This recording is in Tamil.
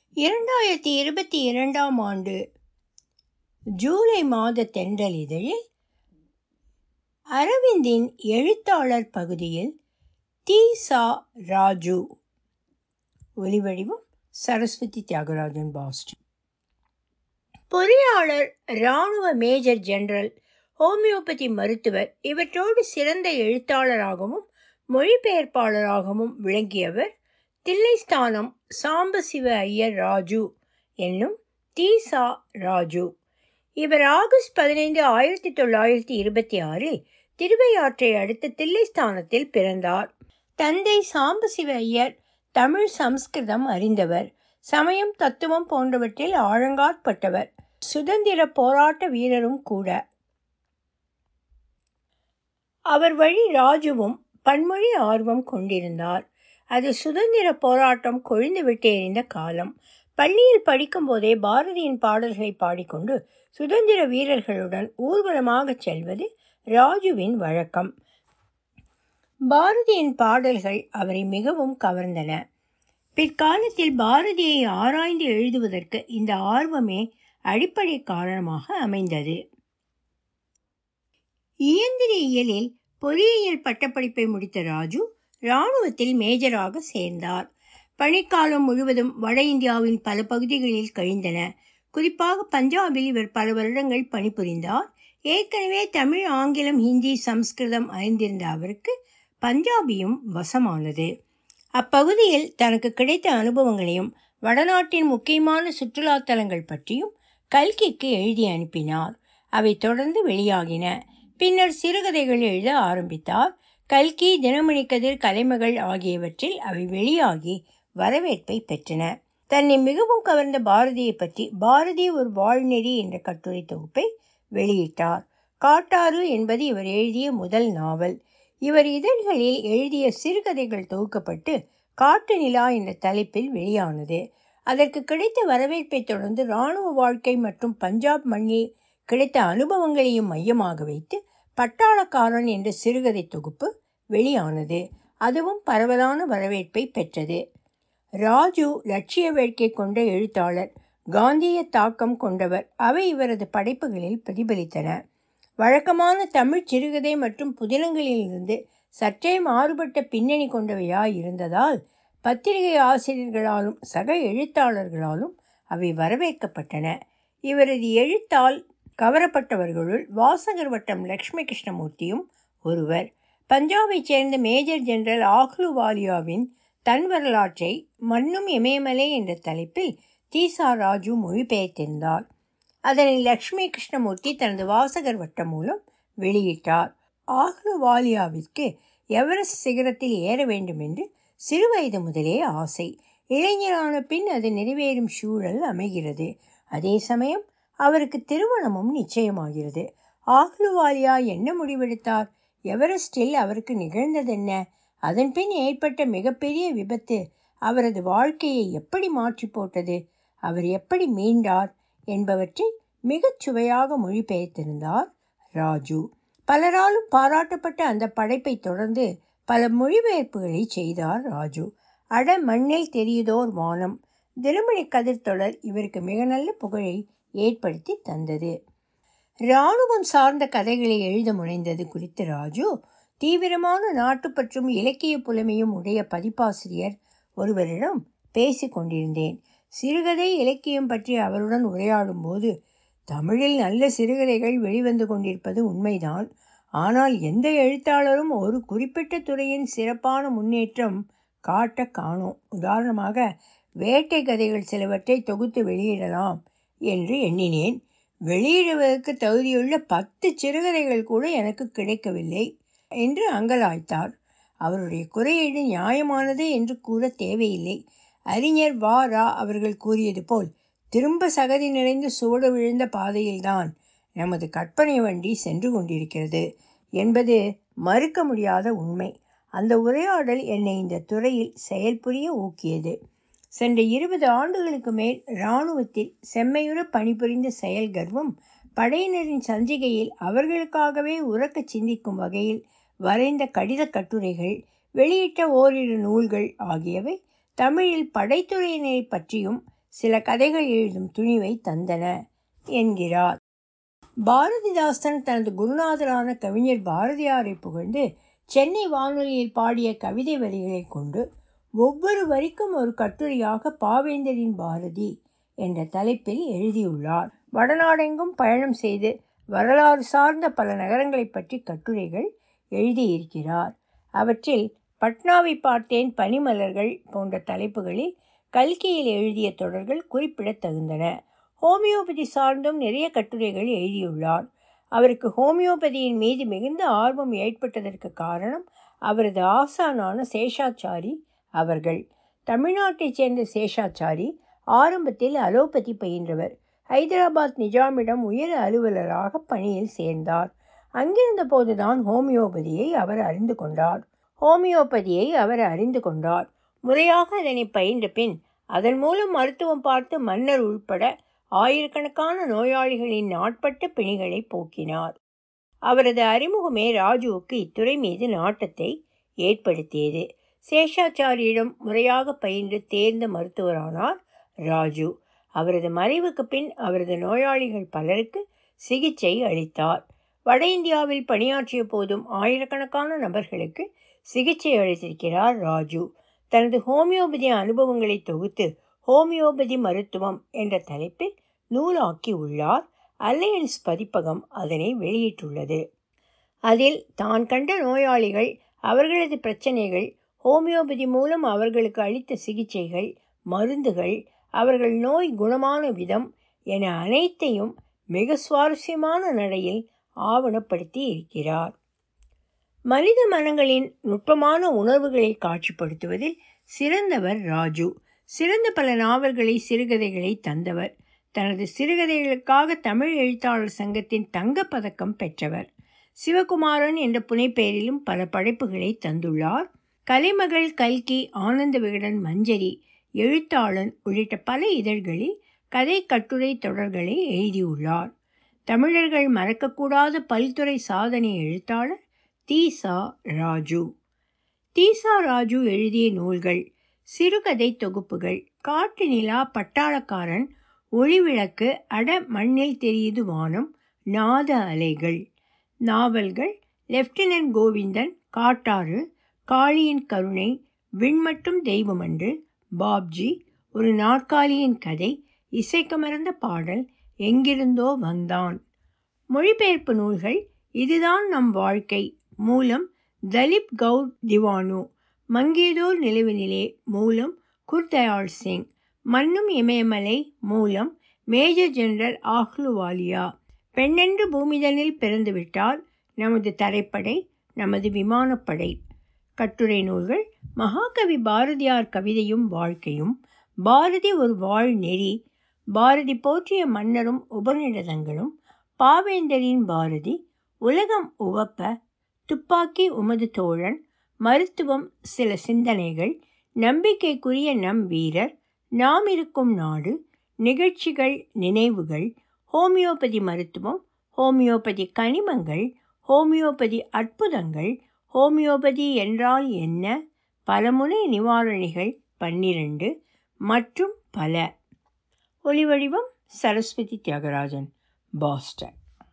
இரண்டாயிரத்தி இருபத்தி இரண்டாம் ஆண்டு ஜூலை மாத தென்றல் இதழில் அரவிந்தின் எழுத்தாளர் பகுதியில் தி சா ராஜு ஒலிவடிவம் சரஸ்வதி தியாகராஜன் பாஸ்டன் பொறியாளர் இராணுவ மேஜர் ஜெனரல் ஹோமியோபதி மருத்துவர் இவற்றோடு சிறந்த எழுத்தாளராகவும் மொழிபெயர்ப்பாளராகவும் விளங்கியவர் தில்லைஸ்தானம் சாம்பசிவ ஐயர் ராஜு என்னும் தி சா ராஜு இவர் ஆகஸ்ட் பதினைந்து ஆயிரத்தி தொள்ளாயிரத்தி இருபத்தி ஆறில் திருவையாற்றை அடுத்த தில்லைஸ்தானத்தில் பிறந்தார் தந்தை சாம்பசிவ ஐயர் தமிழ் சம்ஸ்கிருதம் அறிந்தவர் சமயம் தத்துவம் போன்றவற்றில் ஆழங்காற்பட்டவர் சுதந்திர போராட்ட வீரரும் கூட அவர் வழி ராஜுவும் பன்மொழி ஆர்வம் கொண்டிருந்தார் அது சுதந்திர போராட்டம் கொழுந்து விட்டு எறிந்த காலம் பள்ளியில் படிக்கும்போதே பாரதியின் பாடல்களை பாடிக்கொண்டு சுதந்திர வீரர்களுடன் ஊர்வலமாக செல்வது ராஜுவின் வழக்கம் பாரதியின் பாடல்கள் அவரை மிகவும் கவர்ந்தன பிற்காலத்தில் பாரதியை ஆராய்ந்து எழுதுவதற்கு இந்த ஆர்வமே அடிப்படை காரணமாக அமைந்தது இயந்திரியலில் பொறியியல் பட்டப்படிப்பை முடித்த ராஜு இராணுவத்தில் மேஜராக சேர்ந்தார் பணிக்காலம் முழுவதும் வட இந்தியாவின் பல பகுதிகளில் கழிந்தன குறிப்பாக பஞ்சாபில் இவர் பல வருடங்கள் பணிபுரிந்தார் ஏற்கனவே தமிழ் ஆங்கிலம் ஹிந்தி சம்ஸ்கிருதம் அறிந்திருந்த அவருக்கு பஞ்சாபியும் வசமானது அப்பகுதியில் தனக்கு கிடைத்த அனுபவங்களையும் வடநாட்டின் முக்கியமான சுற்றுலாத்தலங்கள் பற்றியும் கல்கிக்கு எழுதி அனுப்பினார் அவை தொடர்ந்து வெளியாகின பின்னர் சிறுகதைகள் எழுத ஆரம்பித்தார் கல்கி தினமணி கதிர் கலைமகள் ஆகியவற்றில் அவை வெளியாகி வரவேற்பை பெற்றன தன்னை மிகவும் கவர்ந்த பாரதியை பற்றி பாரதி ஒரு வாழ்நெறி என்ற கட்டுரை தொகுப்பை வெளியிட்டார் காட்டாறு என்பது இவர் எழுதிய முதல் நாவல் இவர் இதழ்களில் எழுதிய சிறுகதைகள் தொகுக்கப்பட்டு காட்டு நிலா என்ற தலைப்பில் வெளியானது அதற்கு கிடைத்த வரவேற்பை தொடர்ந்து இராணுவ வாழ்க்கை மற்றும் பஞ்சாப் மண்ணில் கிடைத்த அனுபவங்களையும் மையமாக வைத்து பட்டாளக்காரன் என்ற சிறுகதை தொகுப்பு வெளியானது அதுவும் பரவலான வரவேற்பை பெற்றது ராஜு லட்சிய வேட்கை கொண்ட எழுத்தாளர் காந்திய தாக்கம் கொண்டவர் அவை இவரது படைப்புகளில் பிரதிபலித்தன வழக்கமான தமிழ் சிறுகதை மற்றும் புதினங்களிலிருந்து சற்றே மாறுபட்ட பின்னணி கொண்டவையாய் இருந்ததால் பத்திரிகை ஆசிரியர்களாலும் சக எழுத்தாளர்களாலும் அவை வரவேற்கப்பட்டன இவரது எழுத்தால் கவரப்பட்டவர்களுள் வாசகர் வட்டம் லக்ஷ்மி கிருஷ்ணமூர்த்தியும் ஒருவர் பஞ்சாபைச் சேர்ந்த மேஜர் ஜெனரல் ஆஹ்லுவாலியாவின் தன் வரலாற்றை மண்ணும் இமயமலை என்ற தலைப்பில் தீசா ராஜு மொழிபெயர்த்திருந்தார் அதனை லக்ஷ்மி கிருஷ்ணமூர்த்தி தனது வாசகர் வட்டம் மூலம் வெளியிட்டார் ஆஹ்லுவாலியாவிற்கு எவரெஸ்ட் சிகரத்தில் ஏற வேண்டும் என்று சிறுவயது முதலே ஆசை இளைஞரான பின் அது நிறைவேறும் சூழல் அமைகிறது அதே சமயம் அவருக்கு திருமணமும் நிச்சயமாகிறது ஆஹ்லுவாலியா என்ன முடிவெடுத்தார் எவரெஸ்டில் அவருக்கு நிகழ்ந்ததென்ன அதன் பின் ஏற்பட்ட மிகப்பெரிய விபத்து அவரது வாழ்க்கையை எப்படி மாற்றி போட்டது அவர் எப்படி மீண்டார் என்பவற்றை மிகச் சுவையாக மொழிபெயர்த்திருந்தார் ராஜு பலராலும் பாராட்டப்பட்ட அந்த படைப்பை தொடர்ந்து பல மொழிபெயர்ப்புகளை செய்தார் ராஜு அட மண்ணில் தெரியுதோர் வானம் தினமணி கதிர் தொடர் இவருக்கு மிக நல்ல புகழை ஏற்படுத்தி தந்தது இராணுவம் சார்ந்த கதைகளை எழுத முனைந்தது குறித்து ராஜு தீவிரமான நாட்டுப்பற்றும் இலக்கிய புலமையும் உடைய பதிப்பாசிரியர் ஒருவரிடம் பேசி கொண்டிருந்தேன் சிறுகதை இலக்கியம் பற்றி அவருடன் உரையாடும் போது தமிழில் நல்ல சிறுகதைகள் வெளிவந்து கொண்டிருப்பது உண்மைதான் ஆனால் எந்த எழுத்தாளரும் ஒரு குறிப்பிட்ட துறையின் சிறப்பான முன்னேற்றம் காட்ட காணோம் உதாரணமாக வேட்டை கதைகள் சிலவற்றை தொகுத்து வெளியிடலாம் என்று எண்ணினேன் வெளியிடுவதற்கு தகுதியுள்ள பத்து சிறுகதைகள் கூட எனக்கு கிடைக்கவில்லை என்று அங்கலாய்த்தார் அவருடைய குறையீடு நியாயமானது என்று கூற தேவையில்லை அறிஞர் வா ரா அவர்கள் கூறியது போல் திரும்ப சகதி நிறைந்து சூட விழுந்த பாதையில்தான் நமது கற்பனை வண்டி சென்று கொண்டிருக்கிறது என்பது மறுக்க முடியாத உண்மை அந்த உரையாடல் என்னை இந்த துறையில் செயல்புரிய ஊக்கியது சென்ற இருபது ஆண்டுகளுக்கு மேல் இராணுவத்தில் செம்மையுற பணிபுரிந்த செயல் கர்வம் படையினரின் சஞ்சிகையில் அவர்களுக்காகவே உறக்கச் சிந்திக்கும் வகையில் வரைந்த கடித கட்டுரைகள் வெளியிட்ட ஓரிரு நூல்கள் ஆகியவை தமிழில் படைத்துறையினரை பற்றியும் சில கதைகள் எழுதும் துணிவை தந்தன என்கிறார் பாரதிதாசன் தனது குருநாதரான கவிஞர் பாரதியாரை புகழ்ந்து சென்னை வானொலியில் பாடிய கவிதை வரிகளை கொண்டு ஒவ்வொரு வரிக்கும் ஒரு கட்டுரையாக பாவேந்தரின் பாரதி என்ற தலைப்பில் எழுதியுள்ளார் வடநாடெங்கும் பயணம் செய்து வரலாறு சார்ந்த பல நகரங்களை பற்றி கட்டுரைகள் எழுதியிருக்கிறார் அவற்றில் பட்னாவை பார்த்தேன் பனிமலர்கள் போன்ற தலைப்புகளில் கல்கியில் எழுதிய தொடர்கள் குறிப்பிடத்தகுந்தன ஹோமியோபதி சார்ந்தும் நிறைய கட்டுரைகள் எழுதியுள்ளார் அவருக்கு ஹோமியோபதியின் மீது மிகுந்த ஆர்வம் ஏற்பட்டதற்கு காரணம் அவரது ஆசானான சேஷாச்சாரி அவர்கள் தமிழ்நாட்டைச் சேர்ந்த சேஷாச்சாரி ஆரம்பத்தில் அலோபதி பயின்றவர் ஹைதராபாத் நிஜாமிடம் உயர் அலுவலராக பணியில் சேர்ந்தார் அங்கிருந்த போதுதான் ஹோமியோபதியை அவர் அறிந்து கொண்டார் ஹோமியோபதியை அவர் அறிந்து கொண்டார் முறையாக அதனை பயின்ற பின் அதன் மூலம் மருத்துவம் பார்த்து மன்னர் உள்பட ஆயிரக்கணக்கான நோயாளிகளின் நாட்பட்ட பிணிகளை போக்கினார் அவரது அறிமுகமே ராஜுவுக்கு இத்துறை மீது நாட்டத்தை ஏற்படுத்தியது சேஷாச்சாரியிடம் முறையாக பயின்று தேர்ந்த மருத்துவரானார் ராஜு அவரது மறைவுக்கு பின் அவரது நோயாளிகள் பலருக்கு சிகிச்சை அளித்தார் வட இந்தியாவில் பணியாற்றிய போதும் ஆயிரக்கணக்கான நபர்களுக்கு சிகிச்சை அளித்திருக்கிறார் ராஜு தனது ஹோமியோபதி அனுபவங்களை தொகுத்து ஹோமியோபதி மருத்துவம் என்ற தலைப்பில் நூலாக்கி உள்ளார் அலையன்ஸ் பதிப்பகம் அதனை வெளியிட்டுள்ளது அதில் தான் கண்ட நோயாளிகள் அவர்களது பிரச்சனைகள் ஹோமியோபதி மூலம் அவர்களுக்கு அளித்த சிகிச்சைகள் மருந்துகள் அவர்கள் நோய் குணமான விதம் என அனைத்தையும் மிக சுவாரஸ்யமான நடையில் ஆவணப்படுத்தி இருக்கிறார் மனித மனங்களின் நுட்பமான உணர்வுகளை காட்சிப்படுத்துவதில் சிறந்தவர் ராஜு சிறந்த பல நாவல்களை சிறுகதைகளை தந்தவர் தனது சிறுகதைகளுக்காக தமிழ் எழுத்தாளர் சங்கத்தின் தங்கப்பதக்கம் பெற்றவர் சிவகுமாரன் என்ற புனைப்பெயரிலும் பல படைப்புகளை தந்துள்ளார் கலைமகள் கல்கி ஆனந்த விகடன் மஞ்சரி எழுத்தாளன் உள்ளிட்ட பல இதழ்களில் கதை கட்டுரை தொடர்களை எழுதியுள்ளார் தமிழர்கள் மறக்கக்கூடாத பல்துறை சாதனை எழுத்தாளர் தீசா ராஜு தீசா ராஜு எழுதிய நூல்கள் சிறுகதை தொகுப்புகள் காட்டு நிலா பட்டாளக்காரன் ஒளிவிளக்கு அட மண்ணில் தெரியுது வானம் நாத அலைகள் நாவல்கள் லெப்டினன்ட் கோவிந்தன் காட்டாறு காளியின் கருணை விண்மட்டும் தெய்வமன்று பாப்ஜி ஒரு நாற்காலியின் கதை இசைக்கமர்ந்த பாடல் எங்கிருந்தோ வந்தான் மொழிபெயர்ப்பு நூல்கள் இதுதான் நம் வாழ்க்கை மூலம் தலிப் கவுர் திவானு மங்கேதோர் நிலவினிலே மூலம் குர்தயாள் சிங் மன்னும் இமயமலை மூலம் மேஜர் ஜெனரல் ஆஹ்லுவாலியா பெண்ணென்று பூமிதனில் பிறந்துவிட்டால் நமது தரைப்படை நமது விமானப்படை கட்டுரை நூல்கள் மகாகவி பாரதியார் கவிதையும் வாழ்க்கையும் பாரதி ஒரு வாழ் நெறி பாரதி போற்றிய மன்னரும் உபநிடதங்களும் பாவேந்தரின் பாரதி உலகம் உவப்ப துப்பாக்கி உமது தோழன் மருத்துவம் சில சிந்தனைகள் நம்பிக்கைக்குரிய நம் வீரர் நாம் இருக்கும் நாடு நிகழ்ச்சிகள் நினைவுகள் ஹோமியோபதி மருத்துவம் ஹோமியோபதி கனிமங்கள் ஹோமியோபதி அற்புதங்கள் ஹோமியோபதி என்றால் என்ன பலமுனை நிவாரணிகள் பன்னிரண்டு மற்றும் பல ஒலிவடிவம் சரஸ்வதி தியாகராஜன் பாஸ்டன்